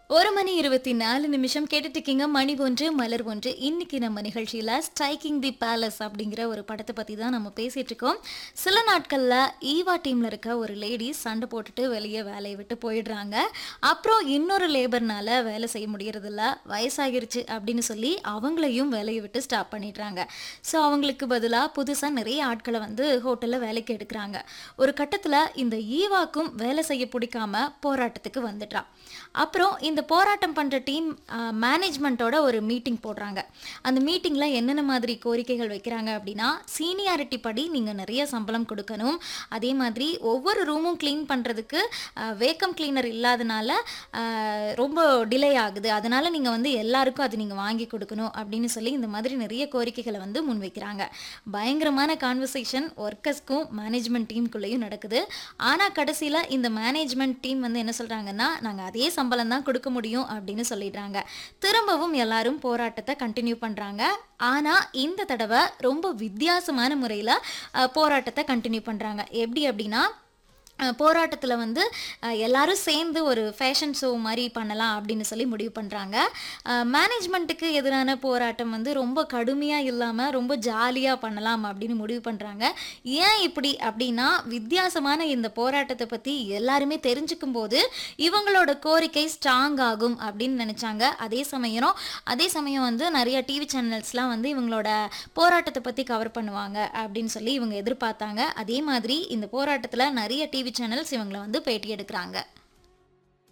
ஒரு மணி இருபத்தி நாலு நிமிஷம் கேட்டுட்டு இருக்கீங்க மணி ஒன்று மலர் ஒன்று இன்னைக்கு நம்ம நிகழ்ச்சியில் ஸ்ட்ரைக்கிங் தி பேலஸ் அப்படிங்கிற ஒரு படத்தை பற்றி தான் நம்ம பேசிட்டு இருக்கோம் சில நாட்களில் ஈவா டீமில் இருக்க ஒரு லேடி சண்டை போட்டுட்டு வெளியே வேலையை விட்டு போயிடுறாங்க அப்புறம் இன்னொரு லேபர்னால வேலை செய்ய முடியறதில்ல வயசாகிருச்சு அப்படின்னு சொல்லி அவங்களையும் வேலையை விட்டு ஸ்டாப் பண்ணிடுறாங்க ஸோ அவங்களுக்கு பதிலாக புதுசாக நிறைய ஆட்களை வந்து ஹோட்டலில் வேலைக்கு எடுக்கிறாங்க ஒரு கட்டத்தில் இந்த ஈவாக்கும் வேலை செய்ய பிடிக்காம போராட்டத்துக்கு வந்துட்டான் அப்புறம் இந்த போராட்டம் பண்ணுற டீம் மேனேஜ்மெண்ட்டோட ஒரு மீட்டிங் போடுறாங்க அந்த மீட்டிங்கில் என்னென்ன மாதிரி கோரிக்கைகள் வைக்கிறாங்க அப்படின்னா சீனியாரிட்டி படி நீங்கள் நிறைய சம்பளம் கொடுக்கணும் அதே மாதிரி ஒவ்வொரு ரூமும் க்ளீன் பண்ணுறதுக்கு வேக்கம் கிளீனர் இல்லாதனால ஆஹ், ரொம்ப டிலே ஆகுது அதனால் நீங்கள் வந்து எல்லாருக்கும் அது நீங்கள் வாங்கி கொடுக்கணும் அப்படின்னு சொல்லி இந்த மாதிரி நிறைய கோரிக்கைகளை வந்து முன்வைக்கிறாங்க பயங்கரமான கான்வர்சேஷன் ஒர்க்கர்ஸ்க்கும் மேனேஜ்மெண்ட் டீமுக்குள்ளேயும் நடக்குது ஆனால் கடைசியில் இந்த மேனேஜ்மெண்ட் டீம் வந்து என்ன சொல்கிறாங்கன்னா நாங்கள் அதே சம்பளம் தான் கொடுக்க முடியும் அப்படின்னு சொல்லிடுறாங்க திரும்பவும் எல்லாரும் போராட்டத்தை கண்டினியூ பண்ணுறாங்க ஆனால் இந்த தடவை ரொம்ப வித்தியாசமான முறையில் போராட்டத்தை கண்டினியூ பண்ணுறாங்க எப்படி அப்படின்னா போராட்டத்தில் வந்து அஹ், எல்லாரும் சேர்ந்து ஒரு ஃபேஷன் ஷோ மாதிரி பண்ணலாம் அப்படின்னு சொல்லி முடிவு பண்ணுறாங்க மேனேஜ்மெண்ட்டுக்கு எதிரான போராட்டம் வந்து ரொம்ப கடுமையாக இல்லாமல் ரொம்ப ஜாலியாக பண்ணலாம் அப்படின்னு முடிவு பண்ணுறாங்க ஏன் இப்படி அப்படின்னா வித்தியாசமான இந்த போராட்டத்தை பற்றி எல்லாருமே தெரிஞ்சுக்கும் போது இவங்களோட கோரிக்கை ஸ்ட்ராங் ஆகும் அப்படின்னு நினச்சாங்க அதே சமயம் அதே சமயம் வந்து நிறைய டிவி சேனல்ஸ்லாம் வந்து இவங்களோட போராட்டத்தை பற்றி கவர் பண்ணுவாங்க அப்படின்னு சொல்லி இவங்க எதிர்பார்த்தாங்க அதே மாதிரி இந்த போராட்டத்தில் நிறைய டிவி சேனல்ஸ் இவங்களை வந்து பேட்டி எடுக்கிறாங்க